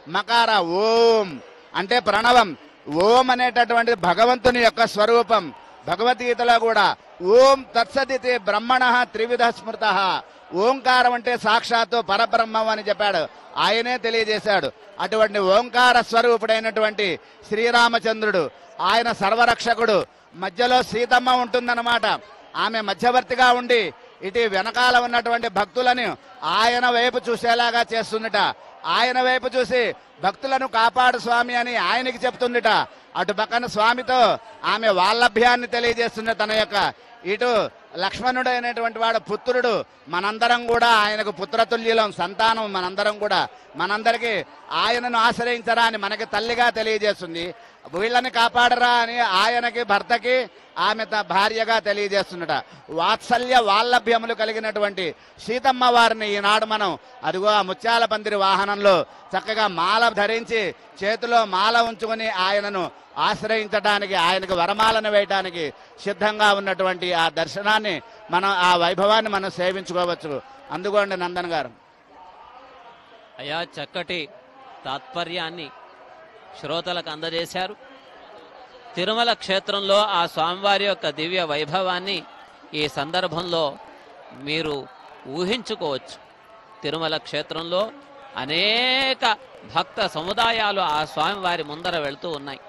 మకార ఓం అంటే ప్రణవం ఓం అనేటటువంటిది భగవంతుని యొక్క స్వరూపం భగవద్గీతలో కూడా ఓం తత్సదితి బ్రహ్మణ త్రివిధ స్మృత ఓంకారం అంటే సాక్షాత్తు పరబ్రహ్మం అని చెప్పాడు ఆయనే తెలియజేశాడు అటువంటి ఓంకార స్వరూపుడైనటువంటి శ్రీరామచంద్రుడు ఆయన సర్వరక్షకుడు మధ్యలో సీతమ్మ ఉంటుందన్నమాట ఆమె మధ్యవర్తిగా ఉండి ఇటు వెనకాల ఉన్నటువంటి భక్తులను ఆయన వైపు చూసేలాగా చేస్తుందిట ఆయన వైపు చూసి భక్తులను కాపాడు స్వామి అని ఆయనకి చెప్తుందిట అటు పక్కన స్వామితో ఆమె వాల్లభ్యాన్ని తెలియజేస్తుంది తన యొక్క ఇటు లక్ష్మణుడు అయినటువంటి వాడు పుత్రుడు మనందరం కూడా ఆయనకు పుత్రతుల్యులం సంతానం మనందరం కూడా మనందరికీ ఆయనను ఆశ్రయించరా అని మనకి తల్లిగా తెలియజేస్తుంది వీళ్ళని కాపాడరా అని ఆయనకి భర్తకి ఆమె త- భార్యగా తెలియజేస్తుందట వాత్సల్య వాల్లభ్యములు కలిగినటువంటి సీతమ్మ వారిని ఈనాడు మనం అదిగో ఆ ముత్యాల పందిరి వాహనంలో చక్కగా మాల ధరించి చేతిలో మాల ఉంచుకొని ఆయనను ఆశ్రయించడానికి ఆయనకు వరమాలను వేయడానికి సిద్ధంగా ఉన్నటువంటి ఆ దర్శనాన్ని మనం ఆ వైభవాన్ని మనం సేవించుకోవచ్చు అందుకోండి నందన్ గారు అయా చక్కటి తాత్పర్యాన్ని శ్రోతలకు అందజేశారు తిరుమల క్షేత్రంలో ఆ స్వామివారి యొక్క దివ్య వైభవాన్ని ఈ సందర్భంలో మీరు ఊహించుకోవచ్చు తిరుమల క్షేత్రంలో అనేక భక్త సముదాయాలు ఆ స్వామివారి ముందర వెళ్తూ ఉన్నాయి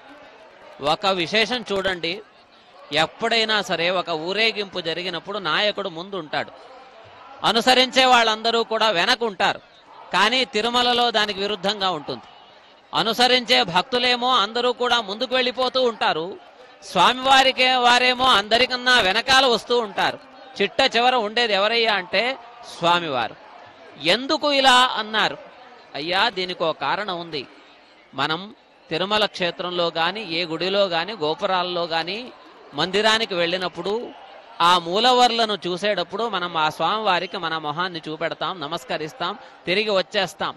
ఒక విశేషం చూడండి ఎప్పుడైనా సరే ఒక ఊరేగింపు జరిగినప్పుడు నాయకుడు ముందు ఉంటాడు అనుసరించే వాళ్ళందరూ కూడా వెనకుంటారు కానీ తిరుమలలో దానికి విరుద్ధంగా ఉంటుంది అనుసరించే భక్తులేమో అందరూ కూడా ముందుకు వెళ్ళిపోతూ ఉంటారు స్వామివారికే వారేమో అందరికన్నా వెనకాల వస్తూ ఉంటారు చిట్ట చివర ఉండేది ఎవరయ్యా అంటే స్వామివారు ఎందుకు ఇలా అన్నారు అయ్యా దీనికి ఒక కారణం ఉంది మనం తిరుమల క్షేత్రంలో గాని ఏ గుడిలో గాని గోపురాల్లో గాని మందిరానికి వెళ్ళినప్పుడు ఆ మూలవర్లను చూసేటప్పుడు మనం ఆ స్వామివారికి మన మొహాన్ని చూపెడతాం నమస్కరిస్తాం తిరిగి వచ్చేస్తాం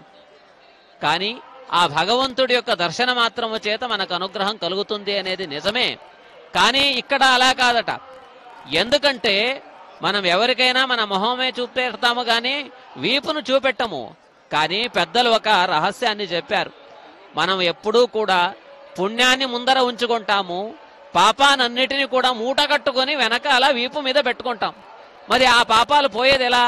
కానీ ఆ భగవంతుడి యొక్క దర్శన మాత్రము చేత మనకు అనుగ్రహం కలుగుతుంది అనేది నిజమే కానీ ఇక్కడ అలా కాదట ఎందుకంటే మనం ఎవరికైనా మన మొహమే చూపెడతాము కానీ వీపును చూపెట్టము కానీ పెద్దలు ఒక రహస్యాన్ని చెప్పారు మనం ఎప్పుడూ కూడా పుణ్యాన్ని ముందర ఉంచుకుంటాము పాపానన్నిటిని కూడా మూట కట్టుకొని వెనకాల వీపు మీద పెట్టుకుంటాం మరి ఆ పాపాలు పోయేది ఎలా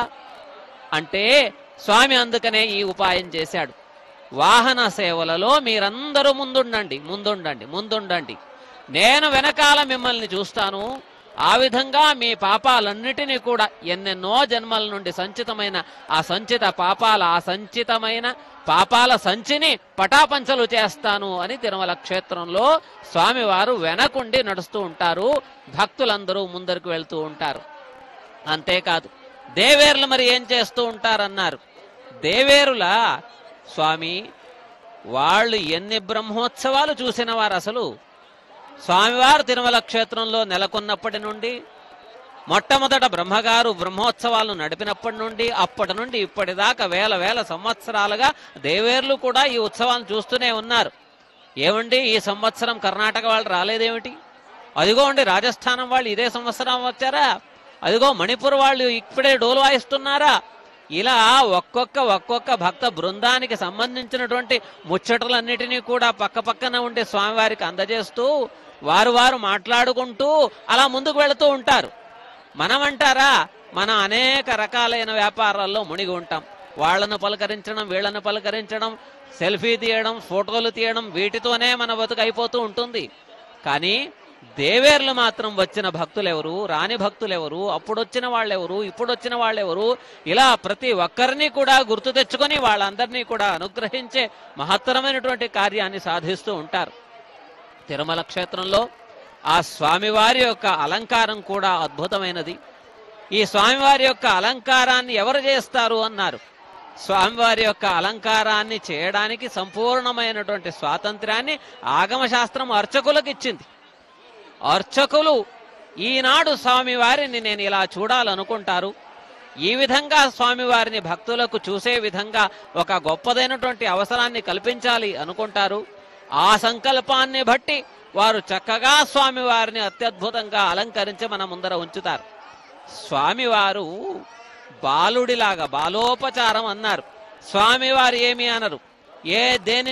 అంటే స్వామి అందుకనే ఈ ఉపాయం చేశాడు వాహన సేవలలో మీరందరూ ముందుండండి ముందుండండి ముందుండండి నేను వెనకాల మిమ్మల్ని చూస్తాను ఆ విధంగా మీ పాపాలన్నిటినీ కూడా ఎన్నెన్నో జన్మల నుండి సంచితమైన ఆ సంచిత పాపాల ఆ సంచితమైన పాపాల సంచిని పటాపంచలు చేస్తాను అని తిరుమల క్షేత్రంలో స్వామివారు వెనకుండి నడుస్తూ ఉంటారు భక్తులందరూ ముందరకు వెళ్తూ ఉంటారు అంతేకాదు దేవేరులు మరి ఏం చేస్తూ ఉంటారన్నారు దేవేరుల స్వామి వాళ్ళు ఎన్ని బ్రహ్మోత్సవాలు చూసిన వారు అసలు స్వామివారు తిరుమల క్షేత్రంలో నెలకొన్నప్పటి నుండి మొట్టమొదట బ్రహ్మగారు బ్రహ్మోత్సవాలను నడిపినప్పటి నుండి అప్పటి నుండి ఇప్పటిదాకా వేల వేల సంవత్సరాలుగా దేవేర్లు కూడా ఈ ఉత్సవాలను చూస్తూనే ఉన్నారు ఏమండి ఈ సంవత్సరం కర్ణాటక వాళ్ళు రాలేదేమిటి అదిగో అండి రాజస్థానం వాళ్ళు ఇదే సంవత్సరం వచ్చారా అదిగో మణిపూర్ వాళ్ళు ఇప్పుడే డోలు వాయిస్తున్నారా ఇలా ఒక్కొక్క ఒక్కొక్క భక్త బృందానికి సంబంధించినటువంటి ముచ్చటలన్నిటినీ కూడా పక్క పక్కన ఉండే స్వామివారికి అందజేస్తూ వారు వారు మాట్లాడుకుంటూ అలా ముందుకు వెళుతూ ఉంటారు మనమంటారా మనం అనేక రకాలైన వ్యాపారాల్లో మునిగి ఉంటాం వాళ్ళను పలకరించడం వీళ్ళను పలకరించడం సెల్ఫీ తీయడం ఫోటోలు తీయడం వీటితోనే మన బతుకు అయిపోతూ ఉంటుంది కానీ దేవేర్లు మాత్రం వచ్చిన భక్తులెవరు రాని భక్తులెవరు అప్పుడొచ్చిన వాళ్ళెవరు ఇప్పుడొచ్చిన వాళ్ళెవరు ఇలా ప్రతి ఒక్కరిని కూడా గుర్తు తెచ్చుకొని వాళ్ళందరినీ కూడా అనుగ్రహించే మహత్తరమైనటువంటి కార్యాన్ని సాధిస్తూ ఉంటారు తిరుమల క్షేత్రంలో ఆ స్వామివారి యొక్క అలంకారం కూడా అద్భుతమైనది ఈ స్వామివారి యొక్క అలంకారాన్ని ఎవరు చేస్తారు అన్నారు స్వామివారి యొక్క అలంకారాన్ని చేయడానికి సంపూర్ణమైనటువంటి స్వాతంత్ర్యాన్ని ఆగమశాస్త్రం అర్చకులకు ఇచ్చింది అర్చకులు ఈనాడు స్వామివారిని నేను ఇలా చూడాలనుకుంటారు ఈ విధంగా స్వామివారిని భక్తులకు చూసే విధంగా ఒక గొప్పదైనటువంటి అవసరాన్ని కల్పించాలి అనుకుంటారు ఆ సంకల్పాన్ని బట్టి వారు చక్కగా స్వామివారిని అత్యద్భుతంగా అలంకరించి మన ముందర ఉంచుతారు స్వామివారు బాలుడిలాగా బాలోపచారం అన్నారు స్వామివారు ఏమి అనరు ఏ దేని